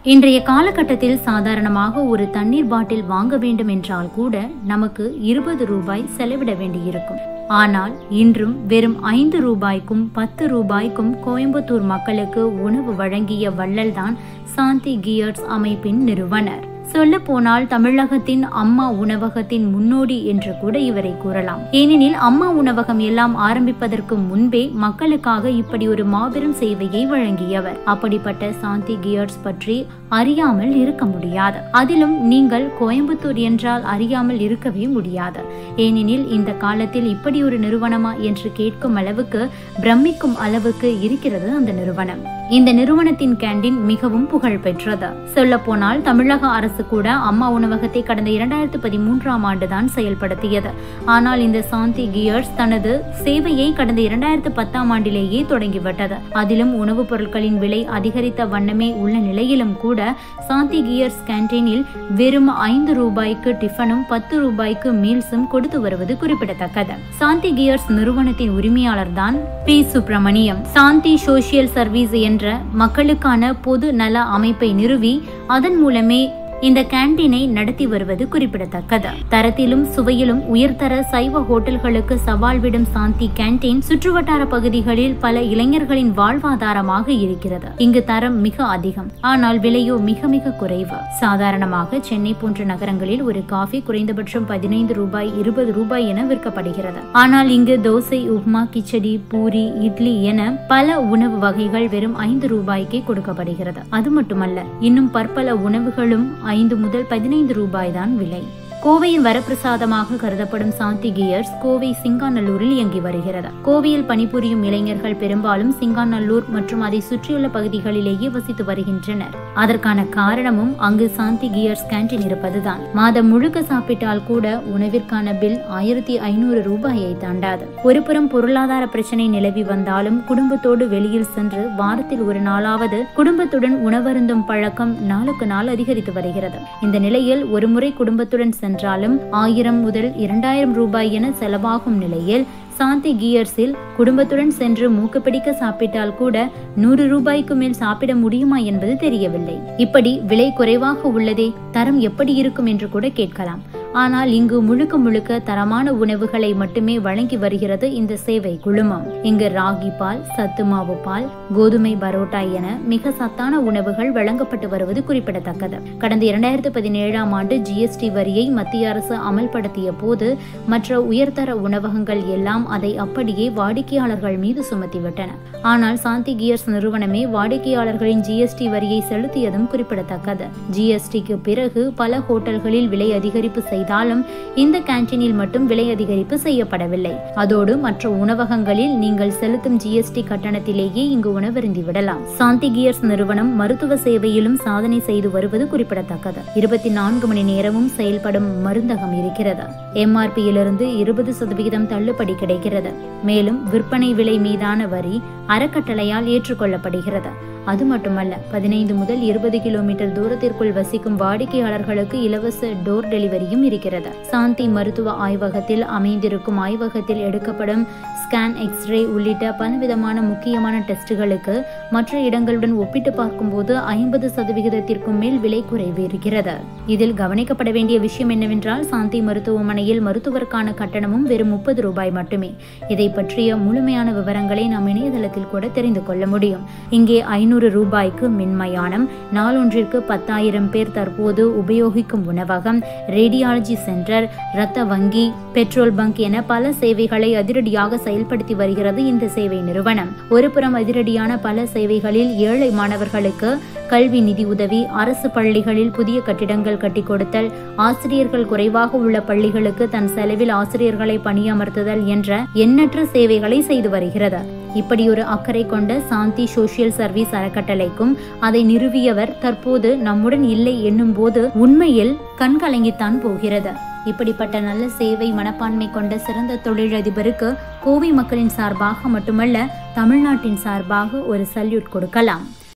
இன்றைய காலகட்டத்தில் சாதாரணமாக ஒரு தண்ணீர் பாட்டில் வாங்க வேண்டும் என்றால் கூட நமக்கு இருபது ரூபாய் செலவிட வேண்டியிருக்கும் ஆனால் இன்றும் வெறும் ஐந்து ரூபாய்க்கும் பத்து ரூபாய்க்கும் கோயம்புத்தூர் மக்களுக்கு உணவு வழங்கிய வள்ளல்தான் சாந்தி கியர்ஸ் அமைப்பின் நிறுவனர் சொல்ல போனால் தமிழகத்தின் அம்மா உணவகத்தின் முன்னோடி என்று கூட இவரை கூறலாம் ஏனெனில் அம்மா உணவகம் எல்லாம் ஆரம்பிப்பதற்கு முன்பே மக்களுக்காக இப்படி ஒரு மாபெரும் சேவையை வழங்கியவர் அப்படிப்பட்ட சாந்தி கியர்ஸ் பற்றி அறியாமல் இருக்க முடியாது அதிலும் நீங்கள் கோயம்புத்தூர் என்றால் அறியாமல் இருக்கவே முடியாது ஏனெனில் இந்த காலத்தில் இப்படி ஒரு நிறுவனமா என்று கேட்கும் அளவுக்கு பிரமிக்கும் அளவுக்கு இருக்கிறது அந்த நிறுவனம் இந்த நிறுவனத்தின் கேண்டீன் மிகவும் புகழ் பெற்றது சொல்ல போனால் தமிழக அரசு கூட அம்மா உணவகத்தை கடந்த இரண்டாயிரத்து பதிமூன்றாம் ஆண்டுதான் செயல்படுத்தியது ஆனால் இந்த சாந்தி கியர்ஸ் தனது சேவையை கடந்த இரண்டாயிரத்து பத்தாம் ஆண்டிலேயே தொடங்கிவிட்டது அதிலும் உணவுப் பொருட்களின் விலை அதிகரித்த வண்ணமே உள்ள நிலையிலும் கூட சாந்தி கியர்ஸ் கேன்டீனில் வெறும் ஐந்து ரூபாய்க்கு டிஃபனும் பத்து ரூபாய்க்கு மீல்ஸும் கொடுத்து வருவது குறிப்பிடத்தக்கது சாந்தி கியர்ஸ் நிறுவனத்தின் உரிமையாளர் தான் P Subramaniam Shanthi social service என்ற மக்களுக்கான பொது நல அமைப்பை நிறுவி அதன் மூலமே இந்த கேண்டீனை நடத்தி வருவது குறிப்பிடத்தக்கது தரத்திலும் சுவையிலும் உயர்தர சைவ ஹோட்டல்களுக்கு சவால் விடும் சாந்தி கேண்டீன் சுற்றுவட்டார பகுதிகளில் பல இளைஞர்களின் வாழ்வாதாரமாக இருக்கிறது இங்கு தரம் மிக அதிகம் ஆனால் விலையோ மிக மிக குறைவு சாதாரணமாக சென்னை போன்ற நகரங்களில் ஒரு காஃபி குறைந்தபட்சம் பதினைந்து ரூபாய் இருபது ரூபாய் என விற்கப்படுகிறது ஆனால் இங்கு தோசை உப்மா கிச்சடி பூரி இட்லி என பல உணவு வகைகள் வெறும் ஐந்து ரூபாய்க்கே கொடுக்கப்படுகிறது அது மட்டுமல்ல இன்னும் பற்பல உணவுகளும் ஐந்து முதல் பதினைந்து ரூபாய் தான் விலை கோவையின் வரப்பிரசாதமாக கருதப்படும் சாந்தி கியர்ஸ் கோவை சிங்காநல்லூரில் இயங்கி வருகிறது கோவையில் பணிபுரியும் இளைஞர்கள் பெரும்பாலும் சிங்காநல்லூர் மற்றும் அதை சுற்றியுள்ள பகுதிகளிலேயே வசித்து வருகின்றனர் அதற்கான காரணமும் அங்கு சாந்தி கியர்ஸ் கேன்டீன் இருப்பதுதான் மாதம் முழுக்க சாப்பிட்டால் கூட உணவிற்கான பில் ஆயிரத்தி ஐநூறு ரூபாயை தாண்டாது ஒருபுறம் பொருளாதார பிரச்சனை நிலவி வந்தாலும் குடும்பத்தோடு வெளியில் சென்று வாரத்தில் ஒரு நாளாவது குடும்பத்துடன் உணவருந்தும் பழக்கம் நாளுக்கு நாள் அதிகரித்து வருகிறது இந்த நிலையில் ஒருமுறை குடும்பத்துடன் சென்றாலும் ஆயிரம் முதல் இரண்டாயிரம் ரூபாய் என செலவாகும் நிலையில் சாந்தி கியர்ஸில் குடும்பத்துடன் சென்று மூக்கு பிடிக்க சாப்பிட்டால் கூட நூறு ரூபாய்க்கு மேல் சாப்பிட முடியுமா என்பது தெரியவில்லை இப்படி விலை குறைவாக உள்ளதே தரம் எப்படி இருக்கும் என்று கூட கேட்கலாம் ஆனால் இங்கு முழுக்க முழுக்க தரமான உணவுகளை மட்டுமே வழங்கி வருகிறது இந்த சேவை குழுமம் இங்கு ராகி பால் சத்து மாவு பால் கோதுமை பரோட்டா என மிக சத்தான உணவுகள் வழங்கப்பட்டு வருவது குறிப்பிடத்தக்கது கடந்த இரண்டாயிரத்து பதினேழாம் ஆண்டு ஜிஎஸ்டி வரியை மத்திய அரசு அமல்படுத்திய போது மற்ற உயர்தர உணவகங்கள் எல்லாம் அதை அப்படியே வாடிக்கையாளர்கள் மீது சுமத்திவிட்டன ஆனால் சாந்தி கியர்ஸ் நிறுவனமே வாடிக்கையாளர்களின் ஜிஎஸ்டி வரியை செலுத்தியதும் குறிப்பிடத்தக்கது ஜிஎஸ்டிக்கு பிறகு பல ஹோட்டல்களில் விலை அதிகரிப்பு செய்தாலும் இந்த கேன்டீனில் மட்டும் விலை அதிகரிப்பு செய்யப்படவில்லை அதோடு மற்ற உணவகங்களில் நீங்கள் செலுத்தும் ஜிஎஸ்டி கட்டணத்திலேயே இங்கு உணவருந்தி விடலாம் சாந்தி கியர்ஸ் நிறுவனம் மருத்துவ சேவையிலும் சாதனை செய்து வருவது குறிப்பிடத்தக்கது இருபத்தி நான்கு மணி நேரமும் செயல்படும் மருந்தகம் இருக்கிறது எம்ஆர்பியிலிருந்து இருபது சதவிகிதம் தள்ளுபடி கிடைக்கிறது மேலும் விற்பனை விலை மீதான வரி அறக்கட்டளையால் ஏற்றுக்கொள்ளப்படுகிறது அது மட்டுமல்ல பதினைந்து முதல் இருபது கிலோமீட்டர் தூரத்திற்குள் வசிக்கும் வாடிக்கையாளர்களுக்கு இலவச டோர் டெலிவரியும் இருக்கிறது சாந்தி மருத்துவ ஆய்வகத்தில் அமைந்திருக்கும் ஆய்வகத்தில் எடுக்கப்படும் ஸ்கேன் எக்ஸ்ரே உள்ளிட்ட பலவிதமான முக்கியமான டெஸ்டுகளுக்கு மற்ற இடங்களுடன் ஒப்பிட்டு பார்க்கும்போது ஐம்பது சதவிகிதத்திற்கும் மேல் விலை குறைவு இருக்கிறது இதில் கவனிக்கப்பட வேண்டிய விஷயம் என்னவென்றால் சாந்தி மருத்துவமனையில் மருத்துவருக்கான கட்டணமும் வெறும் முப்பது ரூபாய் மட்டுமே இதை பற்றிய முழுமையான விவரங்களை நாம் இணையதளத்தில் கூட தெரிந்து கொள்ள முடியும் இங்கே ஐநூறு ரூபாய்க்கு மின்மயானம் நாளொன்றிற்கு பத்தாயிரம் பேர் தற்போது உபயோகிக்கும் உணவகம் ரேடியாலஜி சென்டர் இரத்த வங்கி பெட்ரோல் பங்க் என பல சேவைகளை அதிரடியாக செயல்படுத்தி வருகிறது இந்த சேவை நிறுவனம் ஒருபுறம் அதிரடியான பல சேவைகளில் ஏழை மாணவர்களுக்கு கல்வி நிதி உதவி அரசு பள்ளிகளில் புதிய கட்டிடங்கள் கட்டிக் கொடுத்தல் ஆசிரியர்கள் குறைவாக உள்ள பள்ளிகளுக்கு தன் செலவில் ஆசிரியர்களை பணியமர்த்துதல் என்ற எண்ணற்ற சேவைகளை செய்து வருகிறது இப்படி ஒரு அக்கறை கொண்ட சாந்தி சோசியல் சர்வீஸ் அறக்கட்டளைக்கும் அதை நிறுவியவர் தற்போது நம்முடன் இல்லை என்னும் போது உண்மையில் கண்கலங்கித்தான் போகிறது இப்படிப்பட்ட நல்ல சேவை மனப்பான்மை கொண்ட சிறந்த தொழிலதிபருக்கு கோவை மக்களின் சார்பாக மட்டுமல்ல தமிழ்நாட்டின் சார்பாக ஒரு சல்யூட் கொடுக்கலாம்